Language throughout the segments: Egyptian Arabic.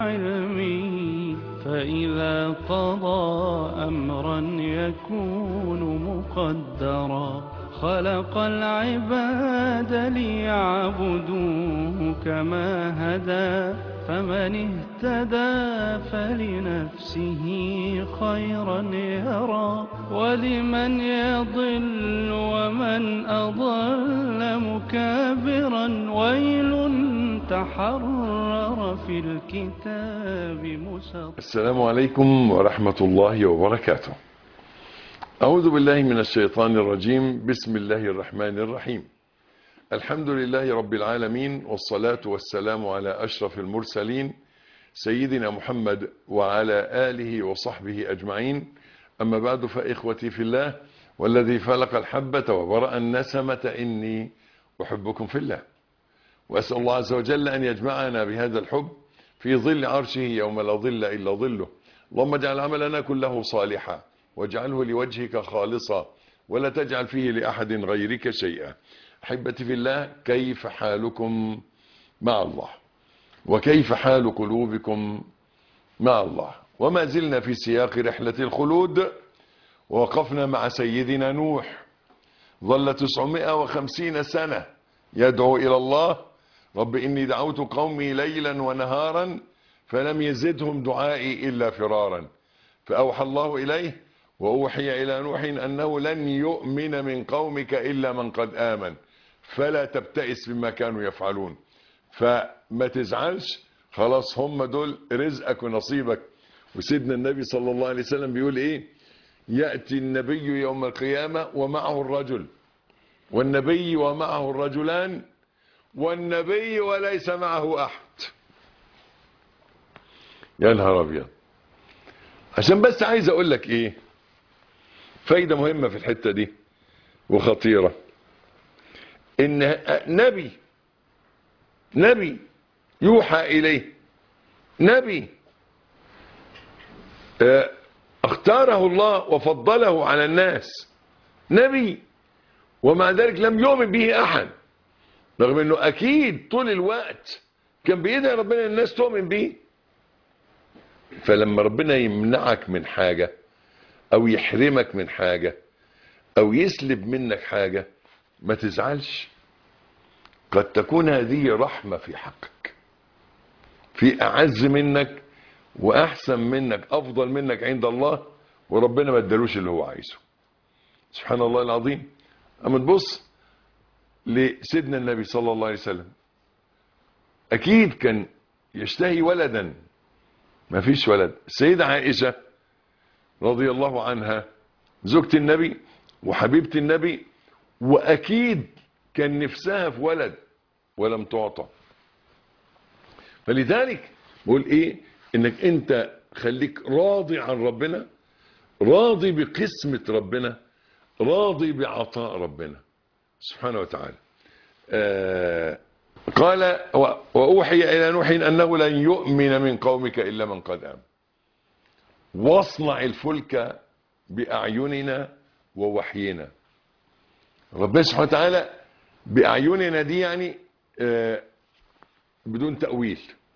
علمي فإذا قضى أمرا يكون مقدرا خلق العباد ليعبدوه كما هدى فمن اهتدى فلنفسه خيرا يرى ولمن يضل ومن أضل مكابرا ويل تحرر في الكتاب مسطرا السلام عليكم ورحمة الله وبركاته أعوذ بالله من الشيطان الرجيم بسم الله الرحمن الرحيم الحمد لله رب العالمين والصلاة والسلام على أشرف المرسلين سيدنا محمد وعلى آله وصحبه أجمعين أما بعد فإخوتي في الله والذي فلق الحبة وبرأ النسمة إني أحبكم في الله وأسأل الله عز وجل أن يجمعنا بهذا الحب في ظل عرشه يوم لا ظل إلا ظله اللهم اجعل عملنا كله صالحا واجعله لوجهك خالصا ولا تجعل فيه لأحد غيرك شيئا أحبتي في الله كيف حالكم مع الله وكيف حال قلوبكم مع الله وما زلنا في سياق رحلة الخلود ووقفنا مع سيدنا نوح ظل 950 سنة يدعو إلى الله رب إني دعوت قومي ليلا ونهارا فلم يزدهم دعائي إلا فرارا فأوحى الله إليه وأوحي إلى نوح أنه لن يؤمن من قومك إلا من قد آمن فلا تبتئس بما كانوا يفعلون فما تزعلش خلاص هم دول رزقك ونصيبك وسيدنا النبي صلى الله عليه وسلم بيقول ايه يأتي النبي يوم القيامة ومعه الرجل والنبي ومعه الرجلان والنبي وليس معه أحد يا نهار أبيض عشان بس عايز أقول لك إيه فايدة مهمة في الحتة دي وخطيرة إن نبي نبي يوحى إليه نبي اختاره الله وفضله على الناس نبي ومع ذلك لم يؤمن به أحد رغم أنه أكيد طول الوقت كان بيدعي ربنا الناس تؤمن به فلما ربنا يمنعك من حاجة أو يحرمك من حاجة أو يسلب منك حاجة ما تزعلش قد تكون هذه رحمة في حقك في أعز منك وأحسن منك أفضل منك عند الله وربنا ما ادالوش اللي هو عايزه سبحان الله العظيم أما تبص لسيدنا النبي صلى الله عليه وسلم أكيد كان يشتهي ولدا ما فيش ولد السيدة عائشة رضي الله عنها زوجة النبي وحبيبة النبي وأكيد كان نفسها في ولد ولم تعطى فلذلك بقول ايه انك انت خليك راضي عن ربنا راضي بقسمة ربنا راضي بعطاء ربنا سبحانه وتعالى آه قال وأوحي إلى نوح أنه لن يؤمن من قومك إلا من قد آمن واصنع الفلك بأعيننا ووحينا ربنا سبحانه وتعالى بأعيننا دي يعني آه بدون تأويل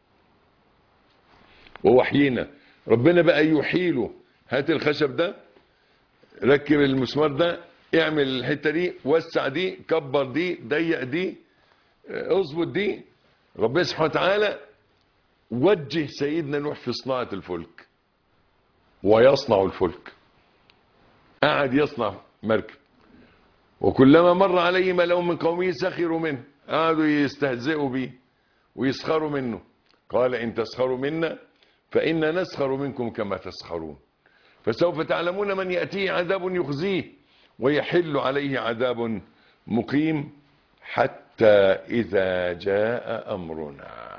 ووحينا ربنا بقى يحيله هات الخشب ده ركب المسمار ده اعمل الحته دي وسع دي كبر دي ضيق دي اظبط دي ربنا سبحانه وتعالى وجه سيدنا نوح في صناعه الفلك ويصنع الفلك قعد يصنع مركب وكلما مر عليه ملأ من قومه سخروا منه قعدوا يستهزئوا به ويسخروا منه قال إن تسخروا منا فإنا نسخر منكم كما تسخرون فسوف تعلمون من يأتيه عذاب يخزيه ويحل عليه عذاب مقيم حتى إذا جاء أمرنا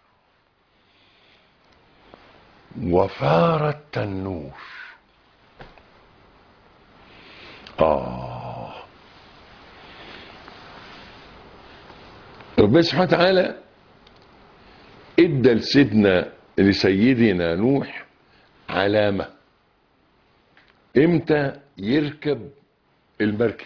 وفار التنور آه ربنا سبحانه وتعالى ادى لسيدنا لسيدنا نوح علامة امتى يركب المركب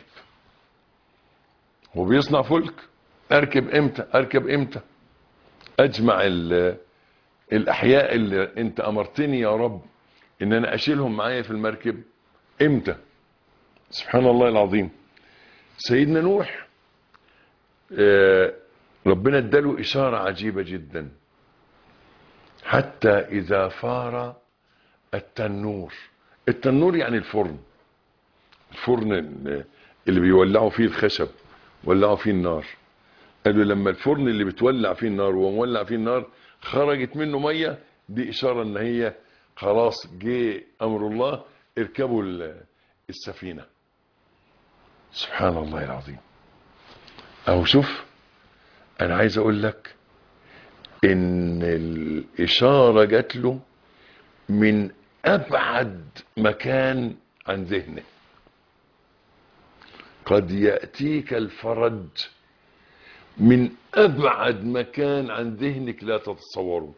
هو بيصنع فلك اركب امتى اركب امتى اجمع الأحياء اللي أنت أمرتني يا رب إن أنا أشيلهم معايا في المركب إمتى سبحان الله العظيم سيدنا نوح آه، ربنا اداله إشارة عجيبة جدا حتى إذا فار التنور التنور يعني الفرن الفرن اللي بيولعوا فيه الخشب ولعوا فيه النار قالوا لما الفرن اللي بتولع فيه النار ومولع فيه النار خرجت منه ميه دي اشاره ان هي خلاص جه امر الله اركبوا ال- السفينه سبحان الله العظيم اهو شوف انا عايز اقول لك ان الاشاره جات له من ابعد مكان عن ذهنه قد ياتيك الفرج من ابعد مكان عن ذهنك لا تتصوره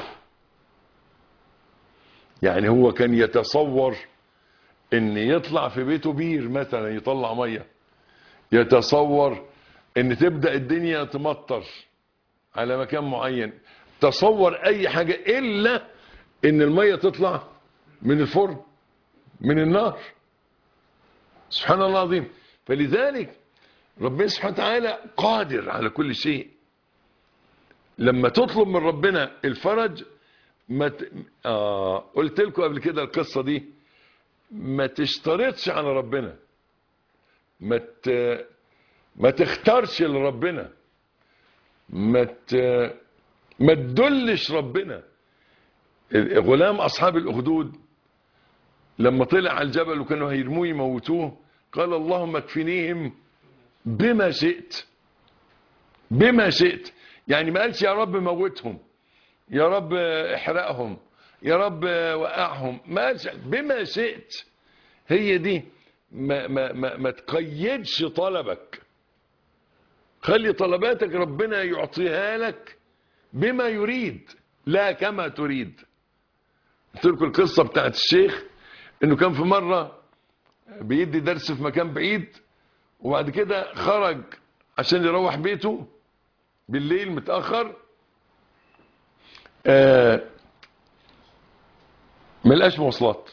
يعني هو كان يتصور ان يطلع في بيته بير مثلا يطلع ميه يتصور ان تبدا الدنيا تمطر على مكان معين تصور اي حاجه الا ان الميه تطلع من الفرن من النار سبحان الله العظيم فلذلك ربنا سبحانه وتعالى قادر على كل شيء لما تطلب من ربنا الفرج ما ت... آه قلت لكم قبل كده القصة دي ما تشترطش على ربنا ما ت... ما تختارش لربنا ما ت... ما تدلش ربنا غلام أصحاب الأخدود لما طلع على الجبل وكانوا هيرموه يموتوه قال اللهم اكفنيهم بما شئت بما شئت يعني ما قالش يا رب موتهم يا رب احرقهم يا رب وقعهم ما قالش بما شئت هي دي ما, ما, ما, ما تقيدش طلبك خلي طلباتك ربنا يعطيها لك بما يريد لا كما تريد قلت لكم القصه بتاعت الشيخ انه كان في مره بيدي درس في مكان بعيد وبعد كده خرج عشان يروح بيته بالليل متأخر آه ملقاش مواصلات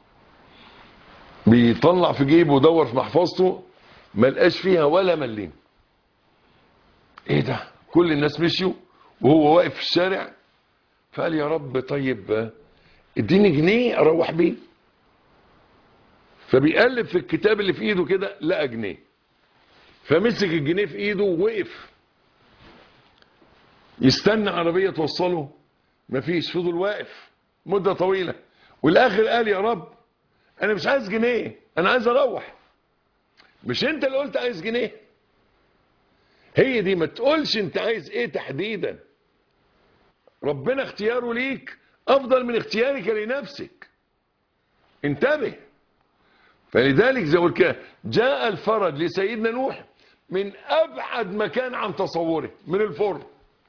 بيطلع في جيبه ودور في محفظته ملقاش فيها ولا مليم ايه ده كل الناس مشيوا وهو واقف في الشارع فقال يا رب طيب آه، اديني جنيه اروح بيه فبيقلب في الكتاب اللي في ايده كده لقى جنيه فمسك الجنيه في ايده ووقف يستنى عربية توصله مفيش فضل واقف مدة طويلة والاخر قال يا رب انا مش عايز جنيه انا عايز اروح مش انت اللي قلت عايز جنيه هي دي ما تقولش انت عايز ايه تحديدا ربنا اختياره ليك افضل من اختيارك لنفسك انتبه فلذلك زي ما قلت كده جاء الفرج لسيدنا نوح من ابعد مكان عن تصوره من الفرن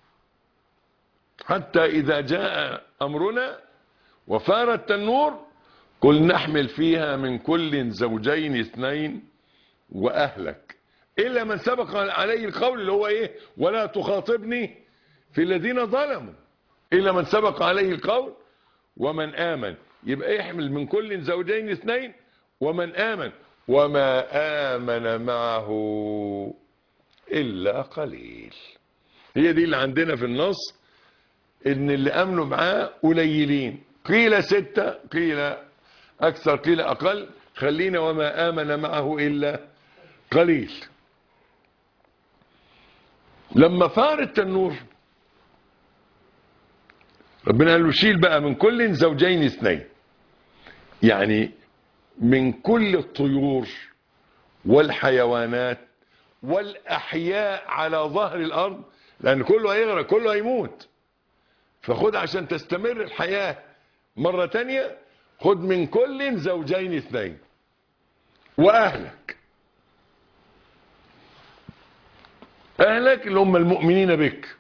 حتى اذا جاء امرنا وفار التنور قل نحمل فيها من كل زوجين اثنين واهلك الا من سبق عليه القول اللي هو ايه ولا تخاطبني في الذين ظلموا الا من سبق عليه القول ومن امن يبقى يحمل من كل زوجين اثنين ومن آمن وما آمن معه إلا قليل هي دي اللي عندنا في النص إن اللي آمنوا معاه قليلين قيل ستة قيل أكثر قيل أقل خلينا وما آمن معه إلا قليل لما فار التنور ربنا قال له شيل بقى من كل زوجين اثنين يعني من كل الطيور والحيوانات والأحياء على ظهر الأرض لأن كله هيغرق كله هيموت فخد عشان تستمر الحياة مرة تانية خد من كل زوجين اثنين وأهلك أهلك اللي هم المؤمنين بك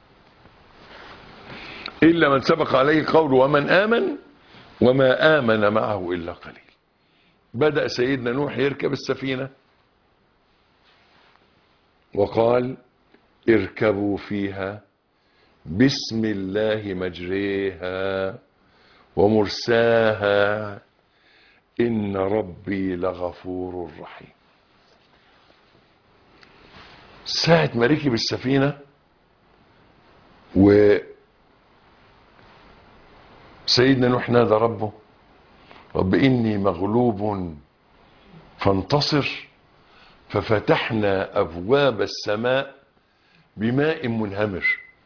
إلا من سبق عليه القول ومن آمن وما آمن معه إلا قليل بدأ سيدنا نوح يركب السفينة وقال اركبوا فيها بسم الله مجريها ومرساها إن ربي لغفور رحيم ساعة ما ركب السفينة و سيدنا نوح نادى ربه رب إني مغلوب فانتصر ففتحنا أبواب السماء بماء منهمر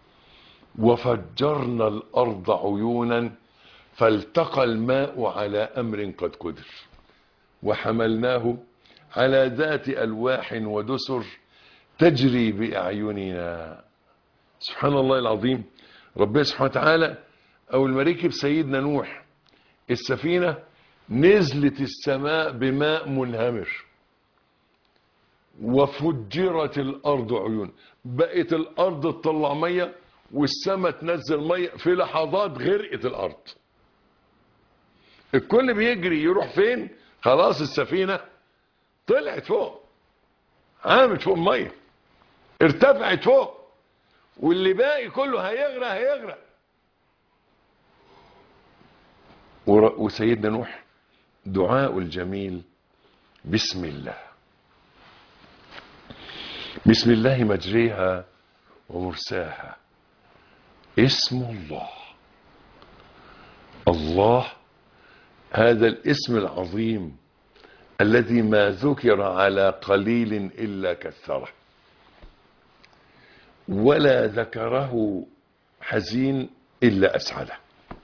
وفجرنا الأرض عيونا فالتقى الماء على أمر قد قدر وحملناه على ذات ألواح ودسر تجري بأعيننا سبحان الله العظيم ربنا سبحانه وتعالى أول ما ركب سيدنا نوح السفينة نزلت السماء بماء منهمر وفجرت الأرض عيون بقت الأرض تطلع مية والسماء تنزل مية في لحظات غرقت الأرض الكل بيجري يروح فين خلاص السفينة طلعت فوق عامت فوق المية ارتفعت فوق واللي باقي كله هيغرق هيغرق ور- وسيدنا نوح دعاء الجميل بسم الله بسم الله مجريها ومرساها اسم الله الله هذا الاسم العظيم الذي ما ذكر على قليل إلا كثره ولا ذكره حزين إلا أسعده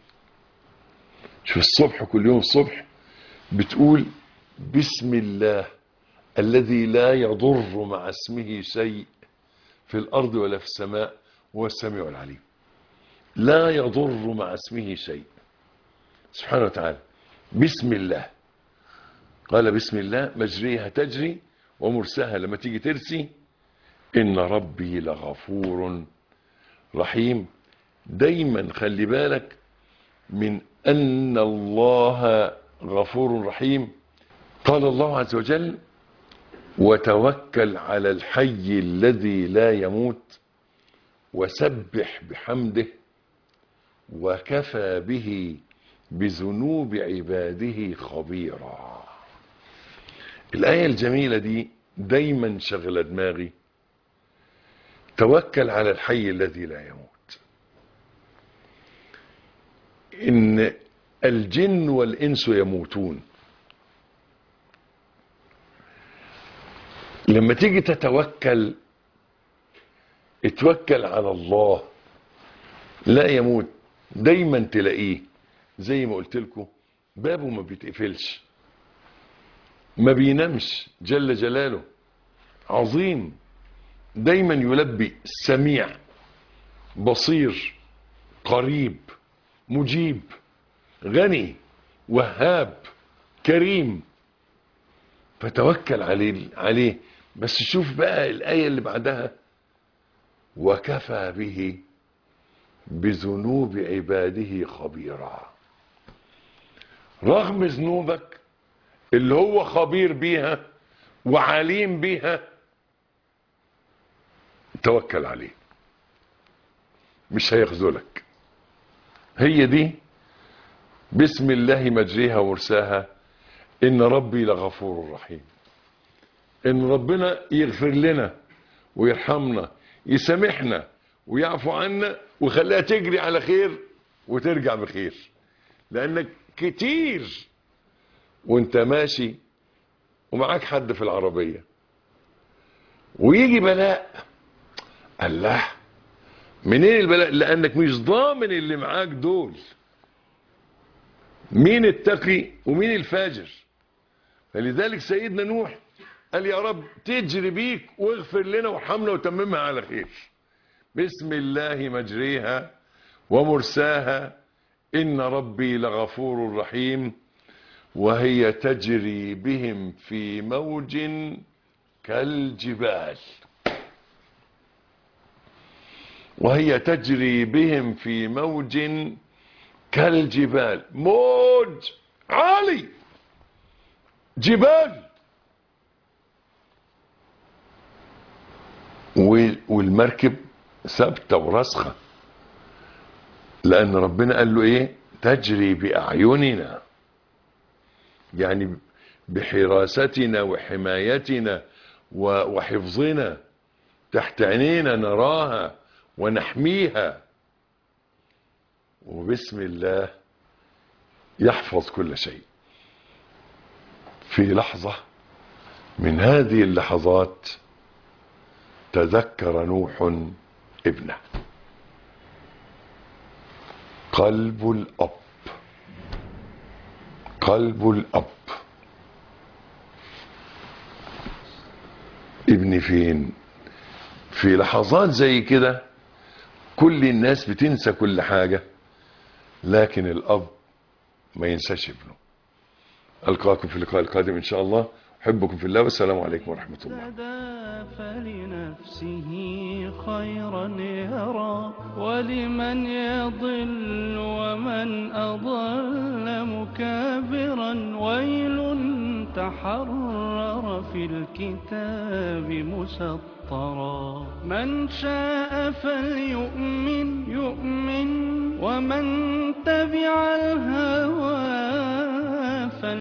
شوف الصبح كل يوم الصبح بتقول بسم الله الذي لا يضر مع اسمه شيء في الأرض ولا في السماء هو السميع العليم لا يضر مع اسمه شيء سبحانه وتعالى بسم الله قال بسم الله مجريها تجري ومرساها لما تيجي ترسي إن ربي لغفور رحيم دايما خلي بالك من أن الله غفور رحيم قال الله عز وجل وتوكل على الحي الذي لا يموت وسبح بحمده وكفى به بذنوب عباده خبيرا الآية الجميلة دي دايما شغلة دماغي توكل على الحي الذي لا يموت إن الجن والإنس يموتون لما تيجي تتوكل اتوكل على الله لا يموت دايما تلاقيه زي ما قلت لكم بابه ما بيتقفلش ما بينامش جل جلاله عظيم دايما يلبي سميع بصير قريب مجيب غني وهاب كريم فتوكل عليه عليه بس شوف بقى الآية اللي بعدها وكفى به بذنوب عباده خبيرا رغم ذنوبك اللي هو خبير بيها وعليم بيها توكل عليه مش هيخذلك هي دي بسم الله مجريها ومرساها ان ربي لغفور رحيم ان ربنا يغفر لنا ويرحمنا يسامحنا ويعفو عنا ويخليها تجري على خير وترجع بخير لانك كتير وانت ماشي ومعاك حد في العربية ويجي بلاء الله منين البلاء لانك مش ضامن اللي معاك دول مين التقي ومين الفاجر فلذلك سيدنا نوح قال يا رب تجري بيك واغفر لنا وارحمنا وتممها على خير بسم الله مجريها ومرساها إن ربي لغفور رحيم وهي تجري بهم في موج كالجبال وهي تجري بهم في موج كالجبال موج عالي جبال و- والمركب ثابته وراسخه لأن ربنا قال له إيه تجري بأعيننا يعني بحراستنا وحمايتنا و- وحفظنا تحت عينينا نراها ونحميها وبسم الله يحفظ كل شيء في لحظة من هذه اللحظات تذكر نوح ابنه قلب الأب قلب الأب ابني فين في لحظات زي كده كل الناس بتنسى كل حاجة لكن الأب ما ينساش ابنه ألقاكم في اللقاء القادم إن شاء الله أحبكم في الله والسلام عليكم ورحمة الله اهتدى فلنفسه خيرا يرى ولمن يضل ومن أضل مكابرا ويل تحرر في الكتاب مسطرا من شاء فليؤمن يؤمن ومن تبع الهوى